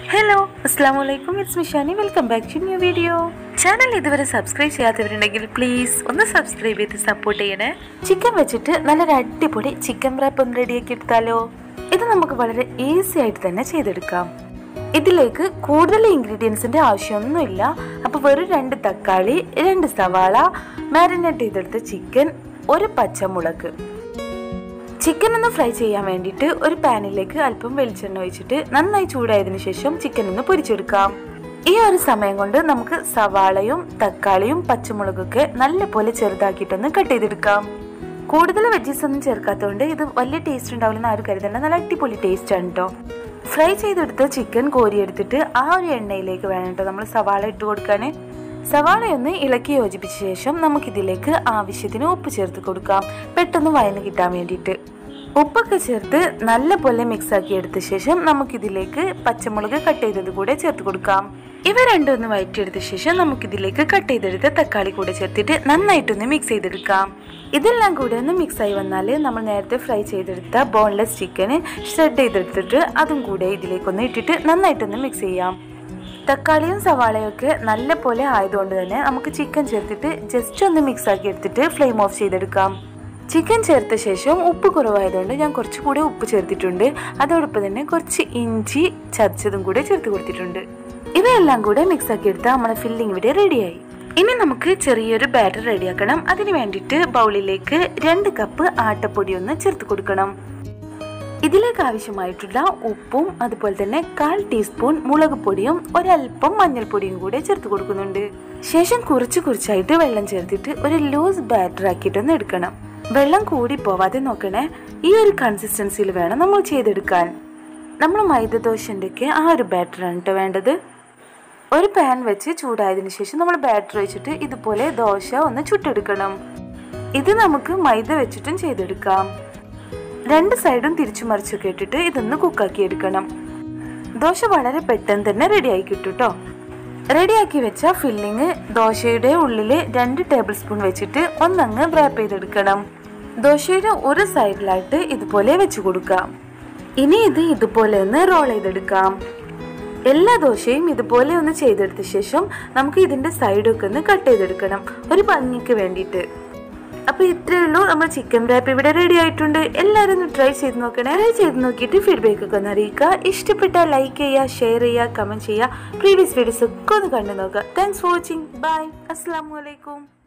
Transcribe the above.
hello അസ്സാം വലൈക്കും it's Mishani welcome back to new video channel ഇതുവരെ സബ്സ്ക്രൈബ് ചെയ്യാത്തവരുണ്ടെങ്കിൽ പ്ലീസ് ഒന്ന് സബ്സ്ക്രൈബ് ചെയ്ത് സപ്പോർട്ട് ചെയ്യണേ ചിക്കൻ വെച്ചിട്ട് നല്ലൊരു അടിപൊളി ചിക്കൻ റാപ്പ് ഒന്ന് റെഡിയാക്കി എടുത്താലോ ഇത് നമുക്ക് വളരെ ഈസി ആയിട്ട് തന്നെ ചെയ്തെടുക്കാം ഇതിലേക്ക് കൂടുതൽ ഇൻഗ്രീഡിയൻസിന്റെ ആവശ്യമൊന്നുമില്ല അപ്പോൾ വെറും രണ്ട് തക്കാളി രണ്ട് സവാള മാരിനേറ്റ് ചെയ്തെടുത്ത ചിക്കൻ ഒരു പച്ചമുളക് ചിക്കൻ ഒന്ന് ഫ്രൈ ചെയ്യാൻ വേണ്ടിയിട്ട് ഒരു പാനിലേക്ക് അല്പം വെളിച്ചെണ്ണ ഒഴിച്ചിട്ട് നന്നായി ചൂടായതിനു ശേഷം ചിക്കൻ ഒന്ന് പൊരിച്ചെടുക്കാം ഈ ഒരു സമയം കൊണ്ട് നമുക്ക് സവാളയും തക്കാളിയും പച്ചമുളകൊക്കെ നല്ലപോലെ ചെറുതാക്കിയിട്ടൊന്ന് കട്ട് ചെയ്തെടുക്കാം കൂടുതൽ വെജീസ് ഒന്നും ചേർക്കാത്തതുകൊണ്ട് ഇത് വലിയ ടേസ്റ്റ് ഉണ്ടാവില്ലെന്ന് ആരും കരുതണ്ട നല്ല അടിപൊളി ടേസ്റ്റ് ആണ് കേട്ടോ ഫ്രൈ ചെയ്തെടുത്ത ചിക്കൻ കോരിയെടുത്തിട്ട് ആ ഒരു എണ്ണയിലേക്ക് വേണം കേട്ടോ നമ്മൾ സവാള ഇട്ട് കൊടുക്കാൻ സവാളയൊന്ന് ഇളക്കി യോജിപ്പിച്ച ശേഷം നമുക്കിതിലേക്ക് ആവശ്യത്തിന് ഉപ്പ് ചേർത്ത് കൊടുക്കാം പെട്ടെന്ന് വയന്ന് കിട്ടാൻ വേണ്ടിയിട്ട് ഉപ്പൊക്കെ ചേർത്ത് നല്ല പോലെ മിക്സ് ആക്കി എടുത്ത ശേഷം നമുക്കിതിലേക്ക് പച്ചമുളക് കട്ട് ചെയ്തത് കൂടെ ചേർത്ത് കൊടുക്കാം ഇവ രണ്ടും ഒന്ന് വഴറ്റിയെടുത്ത ശേഷം നമുക്കിതിലേക്ക് കട്ട് ചെയ്തെടുത്ത തക്കാളി കൂടെ ചേർത്തിട്ട് നന്നായിട്ടൊന്ന് മിക്സ് ചെയ്തെടുക്കാം ഇതെല്ലാം കൂടെ ഒന്ന് മിക്സ് ആയി വന്നാൽ നമ്മൾ നേരത്തെ ഫ്രൈ ചെയ്തെടുത്ത ബോൺലെസ് ചിക്കന് ഷ്രെഡ് ചെയ്തെടുത്തിട്ട് അതും കൂടെ ഇതിലേക്കൊന്ന് ഇട്ടിട്ട് നന്നായിട്ടൊന്ന് മിക്സ് ചെയ്യാം തക്കാളിയും സവാളയും ഒക്കെ നല്ല പോലെ ആയതുകൊണ്ട് തന്നെ നമുക്ക് ചിക്കൻ ചേർത്തിട്ട് ജസ്റ്റ് ഒന്ന് മിക്സ് ആക്കി എടുത്തിട്ട് ഫ്ലെയിം ഓഫ് ചെയ്തെടുക്കാം ചിക്കൻ ചേർത്ത ശേഷം ഉപ്പ് കുറവായതുകൊണ്ട് ഞാൻ കുറച്ചുകൂടി ഉപ്പ് ചേർത്തിട്ടുണ്ട് അതോടൊപ്പം തന്നെ കുറച്ച് ഇഞ്ചി ചതച്ചതും കൂടെ ചേർത്ത് കൊടുത്തിട്ടുണ്ട് ഇവയെല്ലാം കൂടെ മിക്സ് ആക്കി എടുത്താൽ നമ്മളെ ഫില്ലിംഗ് ഇവിടെ റെഡിയായി ഇനി നമുക്ക് ചെറിയൊരു ബാറ്റർ റെഡിയാക്കണം അതിന് വേണ്ടിയിട്ട് ബൗളിലേക്ക് രണ്ട് കപ്പ് ആട്ടപ്പൊടി ഒന്ന് ചേർത്ത് കൊടുക്കണം ഇതിലേക്ക് ആവശ്യമായിട്ടുള്ള ഉപ്പും അതുപോലെ തന്നെ കാൽ ടീസ്പൂൺ മുളക് പൊടിയും ഒരല്പം മഞ്ഞൾപ്പൊടിയും കൂടെ ചേർത്ത് കൊടുക്കുന്നുണ്ട് ശേഷം കുറച്ച് കുറച്ചായിട്ട് വെള്ളം ചേർത്തിട്ട് ഒരു ലൂസ് ബാറ്റർ ആക്കിയിട്ടൊന്ന് എടുക്കണം വെള്ളം കൂടി പോവാതെ നോക്കണേ ഈ ഒരു കൺസിസ്റ്റൻസിയിൽ വേണം നമ്മൾ ചെയ്തെടുക്കാൻ നമ്മൾ മൈദദോശൻ്റെ ഒക്കെ ആ ഒരു ബാറ്ററാണ് കേട്ടോ വേണ്ടത് ഒരു പാൻ വെച്ച് ചൂടായതിനു ശേഷം നമ്മൾ ബാറ്റർ വെച്ചിട്ട് ഇതുപോലെ ദോശ ഒന്ന് ചുട്ടെടുക്കണം ഇത് നമുക്ക് മൈദ വെച്ചിട്ടും ചെയ്തെടുക്കാം രണ്ട് സൈഡും തിരിച്ചു മറിച്ചൊക്കെ ഇട്ടിട്ട് ഇതൊന്ന് കുക്കാക്കി എടുക്കണം ദോശ വളരെ പെട്ടെന്ന് തന്നെ റെഡിയായി കിട്ടും കേട്ടോ റെഡിയാക്കി വെച്ച ഫില്ലിങ് ദോശയുടെ ഉള്ളിൽ രണ്ട് ടേബിൾ സ്പൂൺ വെച്ചിട്ട് ഒന്നങ്ങ് റാപ്പ് ചെയ്തെടുക്കണം ദോശയുടെ ഒരു സൈഡിലായിട്ട് ഇതുപോലെ വെച്ച് കൊടുക്കാം ഇനി ഇത് ഇതുപോലെ ഒന്ന് റോൾ ചെയ്തെടുക്കാം എല്ലാ ദോശയും ഇതുപോലെ ഒന്ന് ചെയ്തെടുത്ത ശേഷം നമുക്ക് ഇതിന്റെ സൈഡൊക്കെ ഒന്ന് കട്ട് ചെയ്തെടുക്കണം ഒരു ഭംഗിക്ക് വേണ്ടിയിട്ട് അപ്പൊ ഇത്രയേ ഉള്ളൂ നമ്മൾ ചിക്കൻ റാപ്പ് ഇവിടെ റെഡി ആയിട്ടുണ്ട് എല്ലാവരും ഒന്ന് ട്രൈ ചെയ്ത് നോക്കണേ ട്രൈ ചെയ്ത് നോക്കിയിട്ട് ഫീഡ്ബാക്ക് ഒക്കെ ഒന്ന് അറിയിക്കുക ഇഷ്ടപ്പെട്ടാൽ ലൈക്ക് ചെയ്യുക ഷെയർ ചെയ്യുക കമന്റ് ചെയ്യുക പ്രീവിയസ് വീഡിയോസ് ഒക്കെ ഒന്ന് കണ്ടു നോക്കുക താങ്ക്സ് ഫോർ വാച്ചിങ് ബൈ അസ്സാം വലൈക്കും